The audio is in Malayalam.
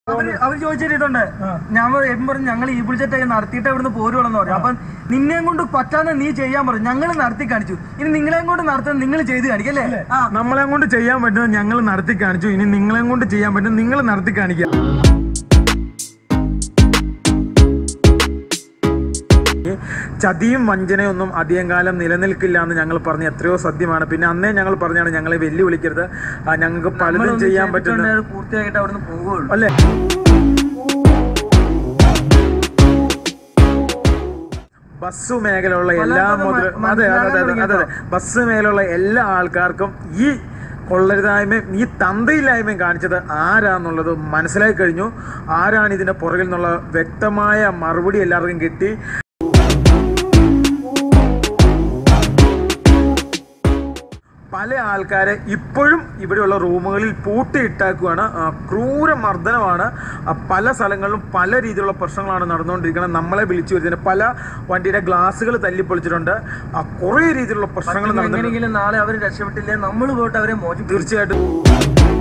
അവര് അവര് ചോദിച്ചിട്ടുണ്ട് ഞാൻ എപ്പം പറഞ്ഞു ഞങ്ങൾ ഈ ബുൾജറ്റ് നടത്തിയിട്ട് ഇവിടുന്ന് പോരുവെന്ന് പറഞ്ഞു അപ്പൊ നിന്നെയും കൊണ്ട് പറ്റാതെ നീ ചെയ്യാൻ പറഞ്ഞു ഞങ്ങൾ നടത്തി കാണിച്ചു ഇനി നിങ്ങളെയും കൊണ്ട് നടത്തുന്നത് നിങ്ങൾ ചെയ്ത് കാണിക്കല്ലേ ആ നമ്മളെ കൊണ്ട് ചെയ്യാൻ പറ്റുന്നത് ഞങ്ങൾ നടത്തി കാണിച്ചു ഇനി നിങ്ങളെ കൊണ്ട് ചെയ്യാൻ പറ്റുന്നത് നിങ്ങൾ നടത്തി കാണിക്കുക ഈ ചതിയും വഞ്ചനയും ഒന്നും അധികം കാലം നിലനിൽക്കില്ല എന്ന് ഞങ്ങൾ പറഞ്ഞ എത്രയോ സത്യമാണ് പിന്നെ അന്നേ ഞങ്ങൾ പറഞ്ഞാണ് ഞങ്ങളെ വെല്ലുവിളിക്കരുത് ആ, ഞങ്ങൾക്ക് പലതും നമ്മളൊന്ന് ചെയ്യാൻ പറ്റുന്ന ചെയ്തിട്ടുണ്ടെങ്കിൽ അത് പൂർത്തിയാക്കിയിട്ട് അവിടുന്ന് പോവുകയുള്ളൂ അല്ലേ ബസ് മേഖലയുള്ള എല്ലാ പലർക്കും മുതൽ മ- അതെ അതെ അതെ അതെ മനസ്സിലാകാൻ അതെ ബസ് മേഖലയുള്ള എല്ലാ ആൾക്കാർക്കും ഈ കൊള്ളരുതായ്മയും ഈ തന്തയില്ലായ്മയും കാണിച്ചത് ആരാന്നുള്ളത് മനസ്സിലാക്കി കഴിഞ്ഞു ആരാണ് ഇതിന്റെ പുറകിൽ നിന്നുള്ള വ്യക്തമായ മറുപടി എല്ലാവർക്കും കിട്ടി പല ആൾക്കാരെ ഇപ്പോഴും ഇവിടെയുള്ള റൂമുകളിൽ പൂട്ടിയിട്ടാക്കുകയാണ് ആ, ക്രൂര മർദ്ദനമാണ് ആ, പല സ്ഥലങ്ങളിലും പല രീതിയിലുള്ള പ്രശ്നങ്ങളാണ് നടന്നുകൊണ്ടിരിക്കുന്നത് നമ്മളെ വിളിച്ചു വരുന്നതിന് പല വണ്ടിയുടെ ഗ്ലാസ്സുകൾ തല്ലിപ്പൊളിച്ചിട്ടുണ്ട് ആ, കുറേ രീതിയിലുള്ള പ്രശ്നങ്ങൾ നടന്നിട്ടുണ്ട് എങ്ങനെയെങ്കിലും നാളെ അവർ രക്ഷപ്പെട്ടില്ലേ നമ്മൾ പോയിട്ട് അവരെ മോചിപ്പിക്കും തീർച്ചയായിട്ടും